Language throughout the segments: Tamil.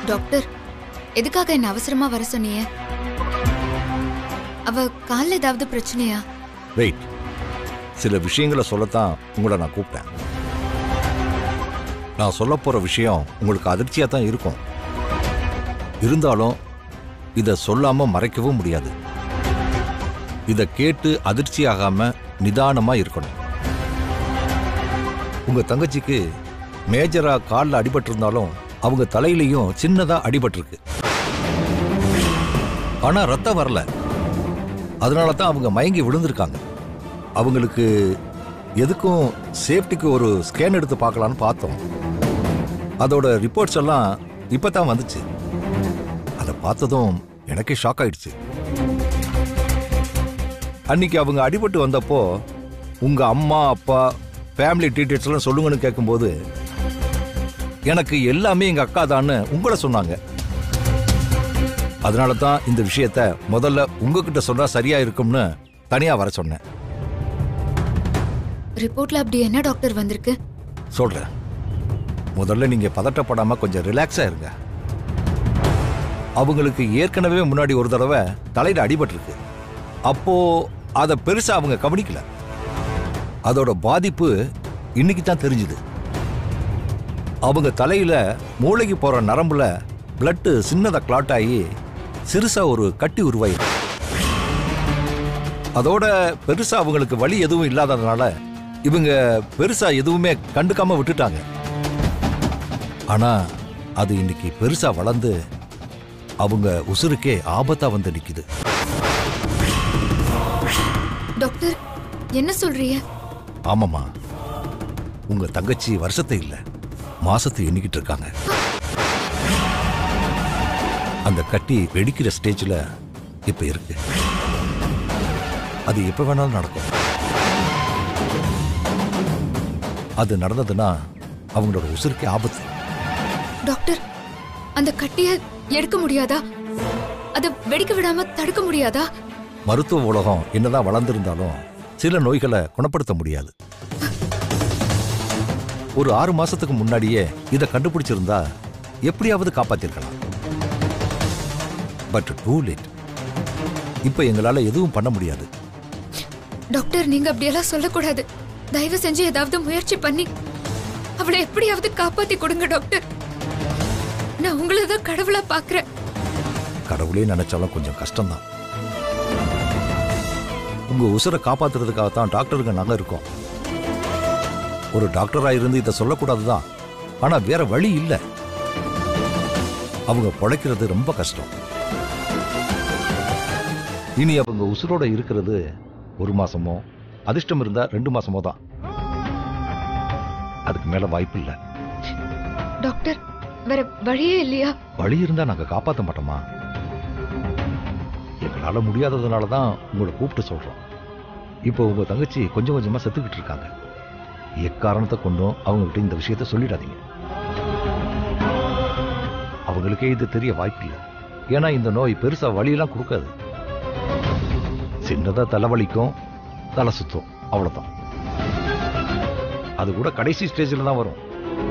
டாக்டர் எதுக்காக என்ன அவசரமா வர சொன்னீங்க அவ கால்ல ஏதாவது பிரச்சனையா வெயிட் சில விஷயங்களை சொல்லத்தான் உங்களை நான் கூப்பிட்டேன் நான் சொல்ல போற விஷயம் உங்களுக்கு அதிர்ச்சியா தான் இருக்கும் இருந்தாலும் இதை சொல்லாம மறைக்கவும் முடியாது இதை கேட்டு அதிர்ச்சி ஆகாம நிதானமா இருக்கணும் உங்க தங்கச்சிக்கு மேஜரா காலில் அடிபட்டிருந்தாலும் அவங்க தலையிலையும் சின்னதா அடிபட்டிருக்கு ஆனா ரத்தம் வரல அதனால தான் அவங்க மயங்கி விழுந்திருக்காங்க அவங்களுக்கு எதுக்கும் சேஃப்டிக்கு ஒரு ஸ்கேன் எடுத்து பார்க்கலான்னு பார்த்தோம் அதோட ரிப்போர்ட்ஸ் எல்லாம் இப்போ தான் வந்துச்சு அதை பார்த்ததும் எனக்கே ஷாக் ஆயிடுச்சு அன்னைக்கு அவங்க அடிபட்டு வந்தப்போ உங்க அம்மா அப்பா ஃபேமிலி டீட்டெயில்ஸ் எல்லாம் சொல்லுங்கன்னு கேட்கும்போது எனக்கு எல்லாமே எங்க அக்கா தான்னு உங்களை சொன்னாங்க அதனால தான் இந்த விஷயத்த முதல்ல உங்ககிட்ட சொன்னா சரியா இருக்கும்னு தனியா வர சொன்னேன் ரிப்போர்ட்ல அப்படி என்ன டாக்டர் வந்திருக்கு சொல்றேன் முதல்ல நீங்க பதட்டப்படாம கொஞ்சம் ரிலாக்ஸா இருங்க அவங்களுக்கு ஏற்கனவே முன்னாடி ஒரு தடவை தலையில அடிபட்டிருக்கு அப்போ அதை பெருசா அவங்க கவனிக்கல அதோட பாதிப்பு இன்னைக்கு தான் தெரிஞ்சுது அவங்க தலையில மூளைக்கு போற நரம்புல பிளட்டு சின்னதா கிளாட் ஆகி சிறுசா ஒரு கட்டி உருவாயிருக்கு அதோட பெருசா அவங்களுக்கு வலி எதுவும் இல்லாததுனால இவங்க பெருசா எதுவுமே கண்டுக்காம விட்டுட்டாங்க ஆனா அது இன்னைக்கு பெருசா வளர்ந்து அவங்க உசுருக்கே ஆபத்தா வந்து நிக்குது டாக்டர் என்ன சொல்றீங்க ஆமாமா உங்க தங்கச்சி வருஷத்தை இல்ல மாசத்தை எண்ணிக்கிட்டு இருக்காங்க அந்த கட்டி வெடிக்கிற ஸ்டேஜ்ல இப்ப இருக்கு அது எப்ப வேணாலும் நடக்கும் அது நடந்ததுன்னா அவங்களோட உசுருக்கே ஆபத்து டாக்டர் அந்த கட்டிய எடுக்க முடியாதா அத வெடிக்க விடாம தடுக்க முடியாதா மருத்துவ உலகம் என்னதான் வளர்ந்திருந்தாலும் சில நோய்களை குணப்படுத்த முடியாது ஒரு ஆறு மாசத்துக்கு முன்னாடியே இதை கண்டுபிடிச்சிருந்தா எப்படியாவது காப்பாத்திருக்கலாம் பட் டூ லேட் இப்ப எங்களால எதுவும் பண்ண முடியாது டாக்டர் நீங்க அப்படியெல்லாம் சொல்லக்கூடாது தயவு செஞ்சு ஏதாவது முயற்சி பண்ணி அவளை எப்படியாவது காப்பாத்தி கொடுங்க டாக்டர் நான் உங்களை தான் கடவுளா பாக்குறேன் கடவுளே நினைச்சாலும் கொஞ்சம் கஷ்டம்தான் உங்க உசுரை காப்பாத்துறதுக்காகத்தான் டாக்டருங்க நாங்க இருக்கோம் ஒரு டாக்டரா இருந்து இதை சொல்லக்கூடாதுதான் ஆனா வேற வழி இல்ல அவங்க பொழைக்கிறது ரொம்ப கஷ்டம் இனி அவங்க உசுரோட இருக்கிறது ஒரு மாசமோ அதிர்ஷ்டம் இருந்தா ரெண்டு மாசமோ தான் அதுக்கு மேல வாய்ப்பு இல்ல டாக்டர் வேற வழியே இல்லையா வழி இருந்தா நாங்க காப்பாத்த மாட்டோமா எங்களால முடியாததுனால தான் உங்களை கூப்பிட்டு சொல்றோம் இப்போ உங்க தங்கச்சி கொஞ்சம் கொஞ்சமா செத்துக்கிட்டு இருக்காங்க எக்காரணத்தை கொண்டும் அவங்ககிட்ட இந்த விஷயத்த சொல்லிடாதீங்க அவங்களுக்கே இது தெரிய வாய்ப்பில்லை ஏன்னா இந்த நோய் பெருசா வலியெல்லாம் கொடுக்காது சின்னதா தலைவலிக்கும் தலை சுத்தும் அவ்வளவுதான் அது கூட கடைசி ஸ்டேஜில் தான் வரும்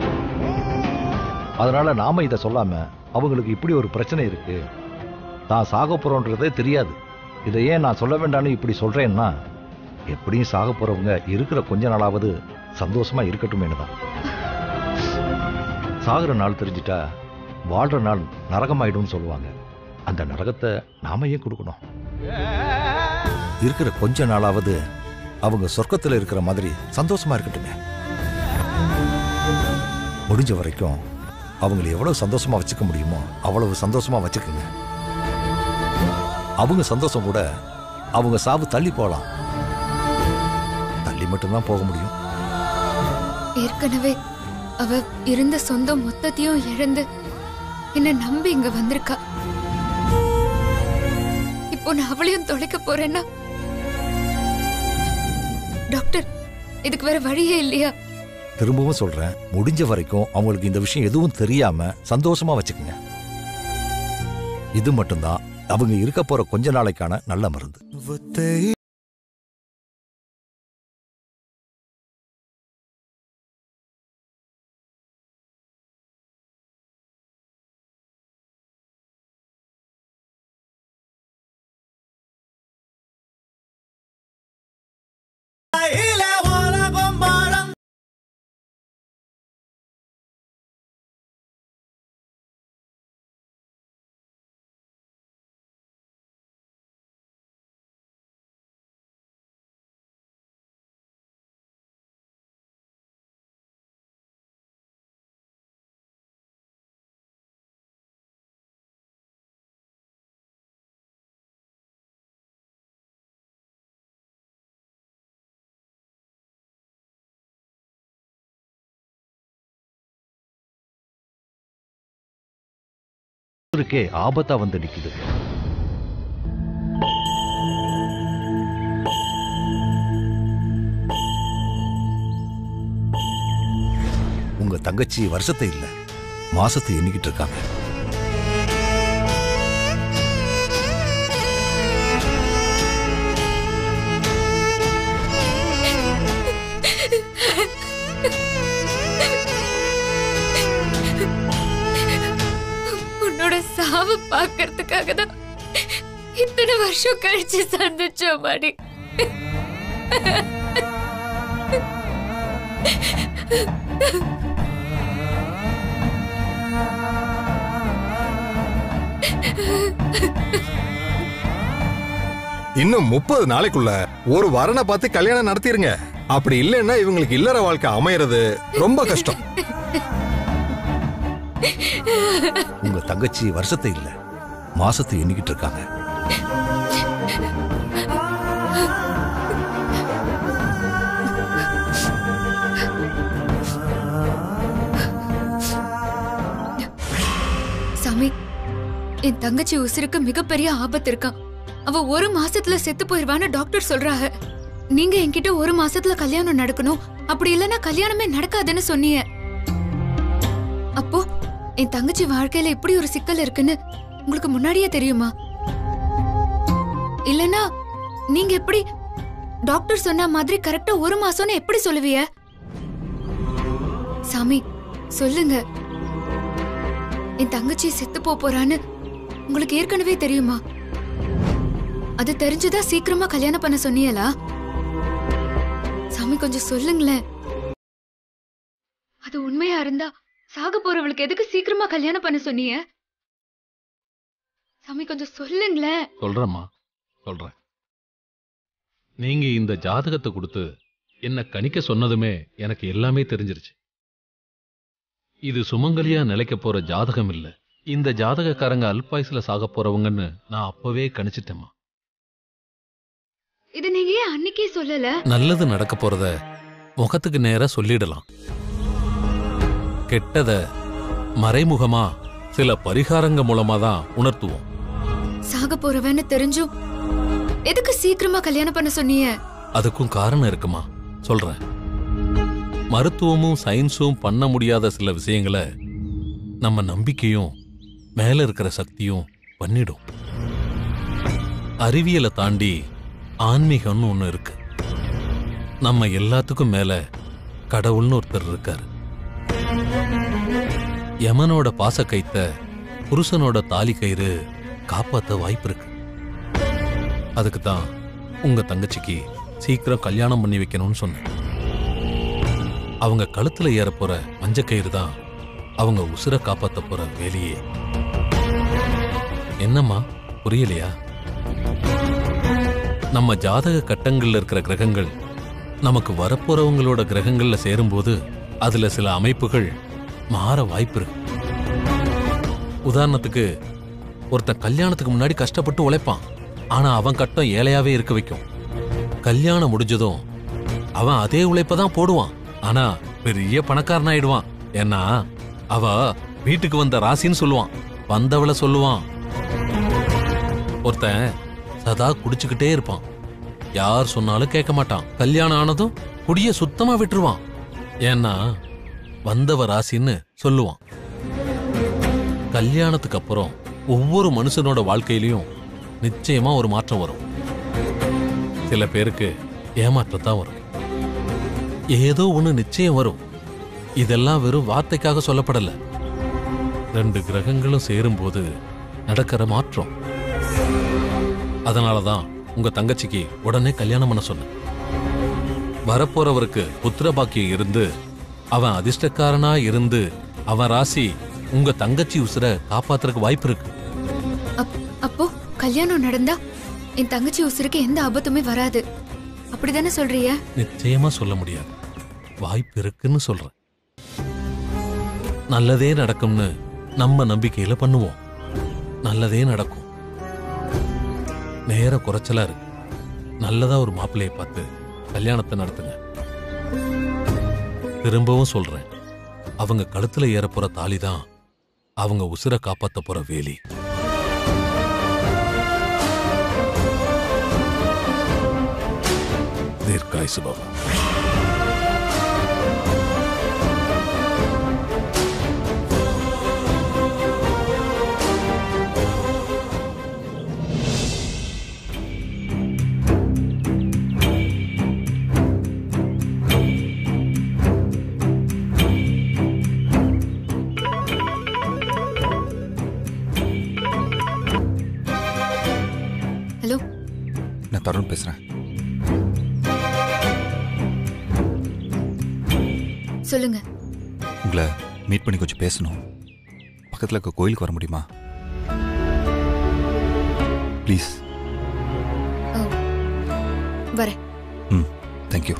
அதனால நாம இதை சொல்லாம அவங்களுக்கு இப்படி ஒரு பிரச்சனை இருக்கு தான் சாக போறோன்றதே தெரியாது இதை ஏன் நான் சொல்ல வேண்டாம்னு இப்படி சொல்றேன்னா எப்படியும் சாக போறவங்க இருக்கிற கொஞ்ச நாளாவது சந்தோஷமா இருக்கட்டுமேனு தான் சாகுற நாள் தெரிஞ்சிட்டா வாழ்ற நாள் நரகமாயிடும்னு சொல்லுவாங்க அந்த நரகத்தை நாம ஏன் கொடுக்கணும் இருக்கிற கொஞ்ச நாளாவது அவங்க சொர்க்கத்துல இருக்கிற மாதிரி சந்தோஷமா இருக்கட்டுமே முடிஞ்ச வரைக்கும் அவங்களை எவ்வளவு சந்தோஷமா வச்சுக்க முடியுமோ அவ்வளவு சந்தோஷமா வச்சுக்கோங்க அவங்க சந்தோஷம் கூட அவங்க சாவு தள்ளி போகலாம் தள்ளி மட்டும்தான் போக முடியும் ஏற்கனவே அவ இருந்த சொந்த மொத்தத்தையும் இழந்து என்ன நம்பி இங்க வந்திருக்கா இப்போ நான் அவளையும் தொலைக்க போறேன்னா டாக்டர் இதுக்கு வேற வழியே இல்லையா திரும்பவும் சொல்றேன் முடிஞ்ச வரைக்கும் அவங்களுக்கு இந்த விஷயம் எதுவும் தெரியாம சந்தோஷமா வச்சுக்கோங்க இது மட்டும்தான் அவங்க இருக்க போற கொஞ்ச நாளைக்கான நல்ல மருந்து உசுருக்கே ஆபத்தா வந்து நிக்குது உங்க தங்கச்சி வருஷத்தை இல்ல மாசத்தை எண்ணிக்கிட்டு இருக்காங்க உன்னோட சாவு பார்க்கறதுக்காக தான் இத்தனை வருஷம் கழிச்சு சந்திச்சோம் மாடி இன்னும் முப்பது நாளைக்குள்ள ஒரு வரனை பார்த்து கல்யாணம் நடத்திருங்க அப்படி இல்லைன்னா இவங்களுக்கு இல்லற வாழ்க்கை அமையறது ரொம்ப கஷ்டம் உங்க தங்கச்சி வருஷத்தை இல்ல மாசத்தை எண்ணிக்கிட்டு இருக்காங்க சாமி என் தங்கச்சி உசிருக்கு மிகப்பெரிய ஆபத்து இருக்கான் அவ ஒரு மாசத்துல செத்து போயிருவான்னு டாக்டர் சொல்றாங்க நீங்க என்கிட்ட ஒரு மாசத்துல கல்யாணம் நடக்கணும் அப்படி இல்லைன்னா கல்யாணமே நடக்காதுன்னு சொன்னீங்க அப்போ என் தங்கச்சி வாழ்க்கையில இப்படி ஒரு சிக்கல் இருக்குன்னு உங்களுக்கு முன்னாடியே தெரியுமா இல்லனா நீங்க எப்படி டாக்டர் சொன்ன மாதிரி கரெக்டா ஒரு மாசம்னு எப்படி சொல்லுவீங்க சாமி சொல்லுங்க என் தங்கச்சி செத்து போப் போறான்னு உங்களுக்கு ஏற்கனவே தெரியுமா அது தெரிஞ்சுதான் சீக்கிரமா கல்யாணம் பண்ண சொன்னீங்களா சாமி கொஞ்சம் சொல்லுங்களேன் அது உண்மையா இருந்தா சாக போறவளுக்கு எதுக்கு சீக்கிரமா கல்யாணம் பண்ண சொன்னீங்க சாமி கொஞ்சம் சொல்லுங்களேன் சொல்றேம்மா சொல்றேன் நீங்க இந்த ஜாதகத்தை கொடுத்து என்ன கணிக்க சொன்னதுமே எனக்கு எல்லாமே தெரிஞ்சிருச்சு இது சுமங்கலியா நிலைக்க போற ஜாதகம் இல்ல இந்த ஜாதகக்காரங்க அல்பாயுசுல சாக போறவங்கன்னு நான் அப்பவே கணிச்சிட்டேம்மா இது நீங்க ஏன் அன்னைக்கே சொல்லல நல்லது நடக்க போறத முகத்துக்கு நேரா சொல்லிடலாம் கெட்டத மறைமுகமா சில பரிகாரங்க மூலமா தான் உணர்த்துவோம் சாக போறவன்னு தெரிஞ்சும் எதுக்கு சீக்கிரமா கல்யாணம் பண்ண சொன்னீங்க அதுக்கும் காரணம் இருக்குமா சொல்றேன் மருத்துவமும் சயின்ஸும் பண்ண முடியாத சில விஷயங்களை நம்ம நம்பிக்கையும் மேல இருக்கிற சக்தியும் பண்ணிடும் அறிவியலை தாண்டி ஆன்மீகம்னு ஒண்ணு இருக்கு நம்ம எல்லாத்துக்கும் மேல கடவுள்னு ஒருத்தர் இருக்காரு யமனோட பாசக்கைத்த புருஷனோட தாலி கயிறு காப்பாத்த வாய்ப்பு இருக்கு அதுக்கு தான் உங்க தங்கச்சிக்கு சீக்கிரம் கல்யாணம் பண்ணி வைக்கணும்னு சொன்னேன் அவங்க கழுத்துல ஏற போற மஞ்சக்கயிறு தான் அவங்க உசுர காப்பாத்த போற வேலையே என்னம்மா புரியலையா நம்ம ஜாதக கட்டங்கள்ல இருக்கிற கிரகங்கள் நமக்கு வரப்போறவங்களோட கிரகங்கள்ல சேரும்போது அதுல சில அமைப்புகள் மாற வாய்ப்பு இருக்கு உதாரணத்துக்கு ஒருத்தன் கல்யாணத்துக்கு முன்னாடி கஷ்டப்பட்டு உழைப்பான் ஆனா அவன் கட்டம் ஏழையாவே இருக்க வைக்கும் கல்யாணம் முடிஞ்சதும் அவன் அதே உழைப்ப தான் போடுவான் ஆனா பெரிய பணக்காரன் ஆயிடுவான் ஏன்னா அவ வீட்டுக்கு வந்த ராசின்னு சொல்லுவான் வந்தவள சொல்லுவான் ஒருத்தன் சதா குடிச்சுக்கிட்டே இருப்பான் யார் சொன்னாலும் கேட்க மாட்டான் கல்யாணம் ஆனதும் குடிய சுத்தமா விட்டுருவான் ஏன்னா வந்தவ ராசின்னு சொல்லுவான் கல்யாணத்துக்கு அப்புறம் ஒவ்வொரு மனுஷனோட வாழ்க்கையிலயும் நிச்சயமா ஒரு மாற்றம் வரும் சில பேருக்கு ஏமாற்றத்தான் வரும் ஏதோ ஒண்ணு நிச்சயம் வரும் இதெல்லாம் வெறும் வார்த்தைக்காக சொல்லப்படல ரெண்டு கிரகங்களும் சேரும்போது நடக்கிற மாற்றம் அதனாலதான் உங்க தங்கச்சிக்கு உடனே கல்யாணம் பண்ண சொன்னேன் வரப்போறவருக்கு புத்திர பாக்கியம் இருந்து அவன் அதிர்ஷ்டக்காரனா இருந்து அவன் ராசி உங்க தங்கச்சி உசுர காப்பாத்துறதுக்கு வாய்ப்பு இருக்கு அப்- அப்போ கல்யாணம் நடந்தா என் தங்கச்சி உசுருக்கு எந்த ஆபத்துமே வராது அப்படிதானே சொல்றீங்க நிச்சயமா சொல்ல முடியாது வாய்ப்பு இருக்குன்னு சொல்றேன் நல்லதே நடக்கும்னு நம்ம நம்பிக்கையில பண்ணுவோம் நல்லதே நடக்கும் நேர குறைச்சலா இருக்கு நல்லதா ஒரு மாப்பிள்ளைய பார்த்து கல்யாணத்தை நடத்துங்க திரும்பவும் சொல்றேன் அவங்க கழுத்துல ஏறப்போற தாலி தான் அவங்க உசுரை காப்பாத்த போற வேலி தீர்க்காயுசு பாபா ஹலோ நான் தருண் பேசுறேன் சொல்லுங்க உங்களை மீட் பண்ணி கொஞ்சம் பேசணும் பக்கத்தில் இருக்க கோயிலுக்கு வர முடியுமா ப்ளீஸ் ஓ வரேன் ம் தேங்க்யூ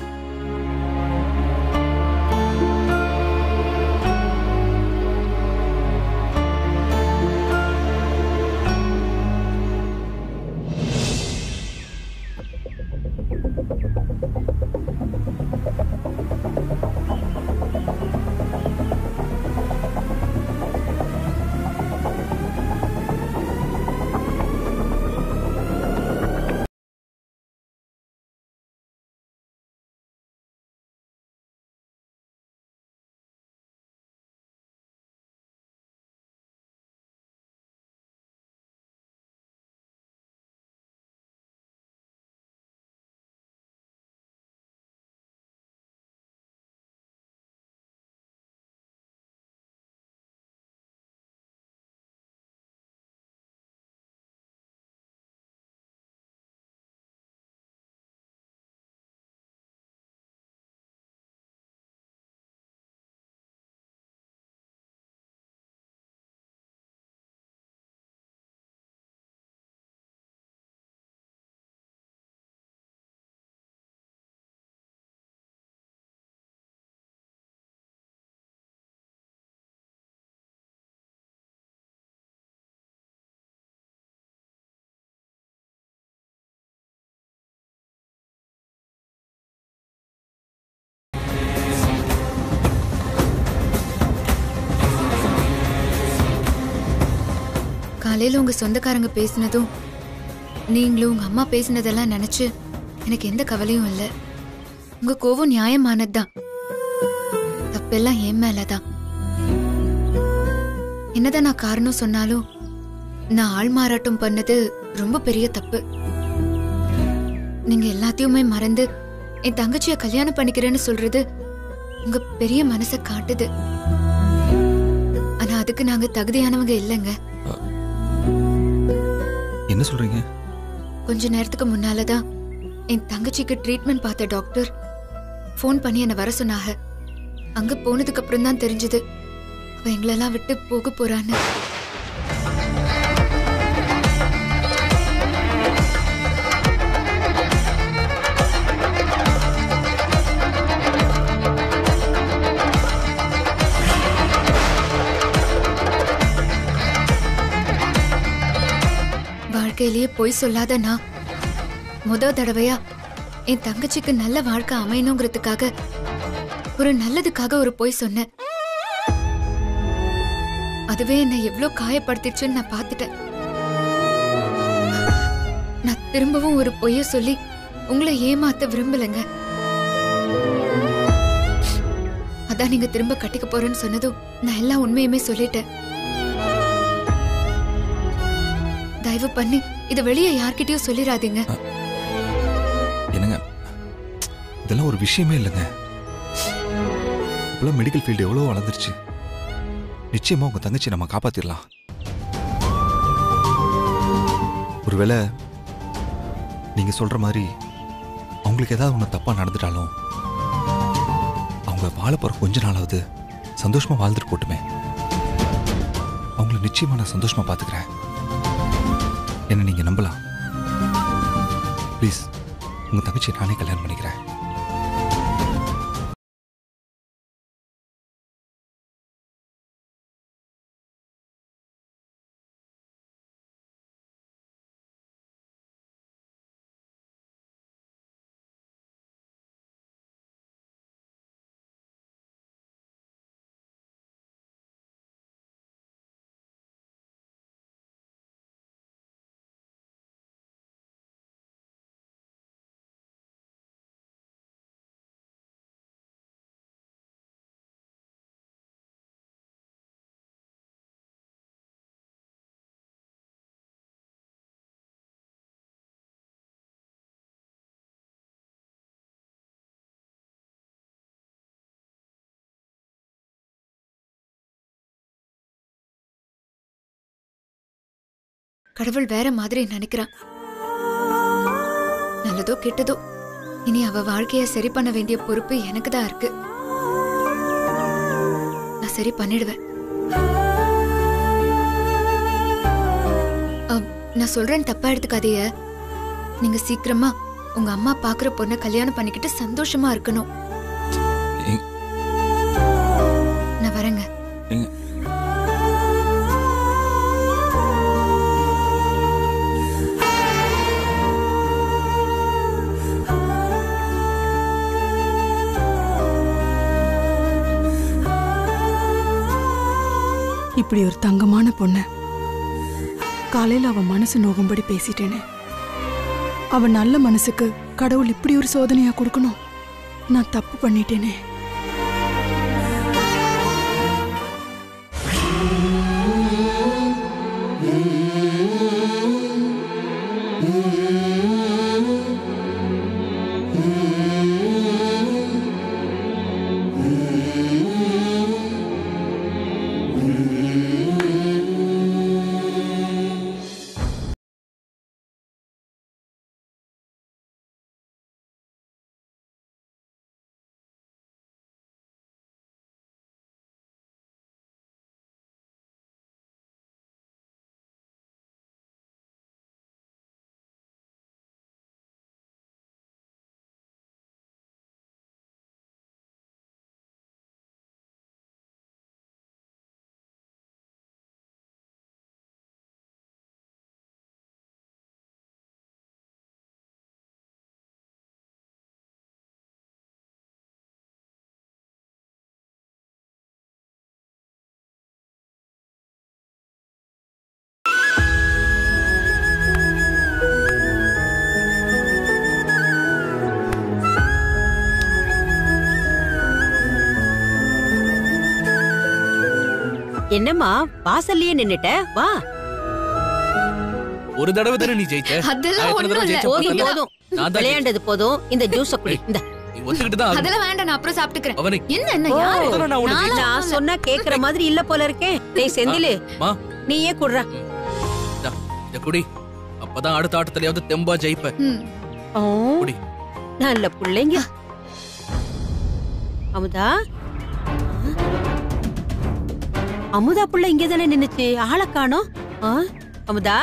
காலையில உங்க சொந்தக்காரங்க பேசினதும் நீங்களும் உங்க அம்மா பேசினதெல்லாம் நினைச்சு எனக்கு எந்த கவலையும் இல்லை உங்க கோவம் நியாயமானதுதான் தப்பெல்லாம் என் மேலதான் என்னதான் நான் காரணம் சொன்னாலும் நான் ஆள் மாறாட்டம் பண்ணது ரொம்ப பெரிய தப்பு நீங்க எல்லாத்தையுமே மறந்து என் தங்கச்சிய கல்யாணம் பண்ணிக்கிறேன்னு சொல்றது உங்க பெரிய மனசை காட்டுது ஆனா அதுக்கு நாங்க தகுதியானவங்க இல்லைங்க என்ன சொல்றீங்க கொஞ்ச நேரத்துக்கு முன்னாலதான் என் தங்கச்சிக்கு ட்ரீட்மெண்ட் பார்த்த டாக்டர் ஃபோன் பண்ணி என்னை வர சொன்னாங்க அங்க போனதுக்கு அப்புறம் தான் தெரிஞ்சது அவ எங்களெல்லாம் விட்டு போக போறான்னு வாழ்க்கையிலேயே பொய் சொல்லாத நான் முத தடவையா என் தங்கச்சிக்கு நல்ல வாழ்க்கை அமையணுங்கிறதுக்காக ஒரு நல்லதுக்காக ஒரு பொய் சொன்னேன் அதுவே என்னை எவ்வளோ காயப்படுத்திடுச்சுன்னு நான் பார்த்துட்டேன் நான் திரும்பவும் ஒரு பொய்ய சொல்லி உங்களை ஏமாத்த விரும்பலைங்க அதான் நீங்க திரும்ப கட்டிக்க போறேன்னு சொன்னதும் நான் எல்லா உண்மையுமே சொல்லிட்டேன் தயவு பண்ணி இதை வெளியே யார்கிட்டயும் சொல்லிடாதீங்க என்னங்க இதெல்லாம் ஒரு விஷயமே இல்லைங்க இப்பெல்லாம் மெடிக்கல் ஃபீல்டு எவ்வளோ வளர்ந்துருச்சு நிச்சயமா உங்க தங்கச்சி நம்ம காப்பாத்திடலாம் ஒருவேளை நீங்க சொல்ற மாதிரி அவங்களுக்கு ஏதாவது ஒன்று தப்பா நடந்துட்டாலும் அவங்க வாழ போற கொஞ்ச நாளாவது சந்தோஷமா வாழ்ந்துட்டு போட்டுமே அவங்கள நிச்சயமா நான் சந்தோஷமா பாத்துக்கிறேன் என்ன நீங்க நம்பலாம் ப்ளீஸ் உங்க தங்கச்சியை நானே கல்யாணம் பண்ணிக்கிறேன் கடவுள் வேற மாதிரி நினைக்கிறான் நல்லதோ கெட்டதோ இனி அவ வாழ்க்கைய சரி பண்ண வேண்டிய பொறுப்பு எனக்கு தான் இருக்கு நான் சரி பண்ணிடுவேன் அம், நான் சொல்றேன் தப்பா எடுத்துக்காதீங்க நீங்க சீக்கிரமா உங்க அம்மா பாக்குற பொண்ணை கல்யாணம் பண்ணிக்கிட்டு சந்தோஷமா இருக்கணும் எங்க- நான் வரேங்க எங்க இப்படி ஒரு தங்கமான பொண்ணு காலையில அவ மனசு நோகும்படி பேசிட்டேனே அவ நல்ல மனசுக்கு கடவுள் இப்படி ஒரு சோதனையா கொடுக்கணும் நான் தப்பு பண்ணிட்டேனே என்னம்மா வாசல்லயே நின்னுட்ட வா ஒரு தடவை தானே நீ ஜெயிச்ச அதெல்லாம் நான் எத்தனை ஒண்ணும் தடவை இல்ல. ஜெயிச்ச போதும் பார்த்தல? போதும் நான் தான் விளையாண்டது போதும் இந்த ஜூஸ குடி இந்த நீ ஒத்துக்கிட்டு தான் ஆகணும். அதெல்லாம் வேண்டாம் நான் அப்புறம் சாப்பிட்டுக்கிறேன் அவனை என்ன என்ன யாரு அதெல்லாம் நான் உனக்கு நான்லாம் நான் சொல்லல. சொன்னா கேக்குற மாதிரி இல்ல போல இருக்கேன் டேய் செந்திலு மா நீயே குடுறா இந்தா, இத குடி அப்பதான் அடுத்த ஆட்டத்திலயாவது தெம்பா ஜெயிப்ப ம். ஓ, குடி நல்ல புள்ளைங்க அமுதா அமுதா புள்ள இங்க தானே நின்னுச்சு ஆளை காணோம் ஆ? அமுதா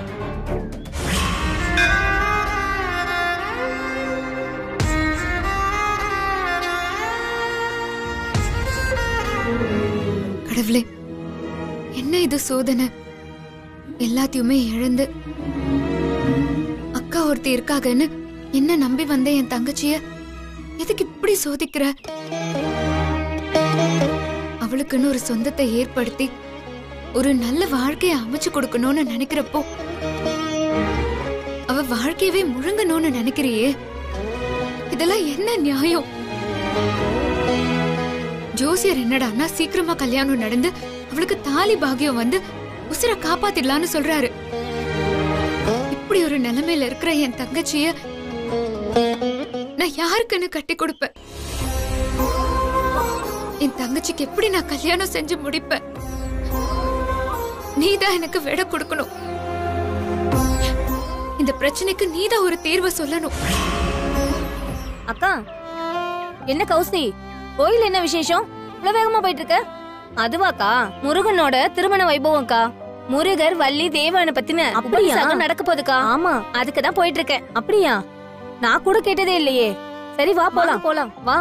கடவுளே என்ன இது சோதனை எல்லாத்தையுமே இழந்து அக்கா ஒருத்தி இருக்காகன்னு என்ன நம்பி வந்த என் தங்கச்சிய எதுக்கு இப்படி சோதிக்கிற அவளுக்குன்னு ஒரு சொந்தத்தை ஏற்படுத்தி ஒரு நல்ல வாழ்க்கையை அமைச்சு கொடுக்கணும்னு நினைக்கிறப்போ அவ வாழ்க்கையவே முழுங்கணும்னு நினைக்கிறியே இதெல்லாம் என்ன நியாயம் ஜோசியர் என்னடான்னா சீக்கிரமா கல்யாணம் நடந்து அவளுக்கு தாலி பாக்கியம் வந்து உசுர காப்பாத்திடலான்னு சொல்றாரு இப்படி ஒரு நிலைமையில இருக்கிற என் தங்கச்சிய நான் யாருக்குன்னு கட்டி கொடுப்பேன் என் தங்கச்சிக்கு எப்படி நான் கல்யாணம் செஞ்சு முடிப்பேன் நீதான் எனக்கு விட கொடுக்கணும் இந்த பிரச்சனைக்கு நீதான் ஒரு தீர்வை சொல்லணும் அக்கா என்ன கௌசி கோயில் என்ன விசேஷம் இவ்வளவு வேகமா போயிட்டு இருக்க அதுவாக்கா முருகனோட திருமண வைபவம்க்கா முருகர் வள்ளி தேவனை பத்தின அப்படியா? உபன்யாசம் நடக்க போகுதுக்கா ஆமா அதுக்கு தான் போயிட்டு இருக்கேன் அப்படியா நான் கூட கேட்டதே இல்லையே சரி வா போலாம் போலாம் வா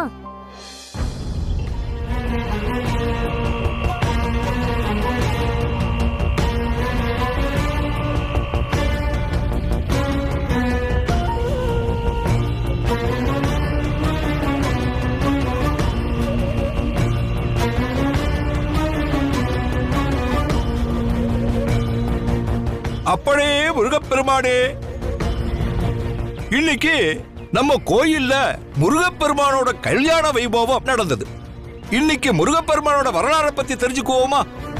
அப்பனே முருகப்பெருமானே இன்னைக்கு நம்ம கோயில்ல முருகப்பெருமானோட கல்யாண வைபவம் நடந்தது இன்னைக்கு முருகப்பெருமானோட வரலாறை பத்தி தெரிஞ்சுக்குவோமா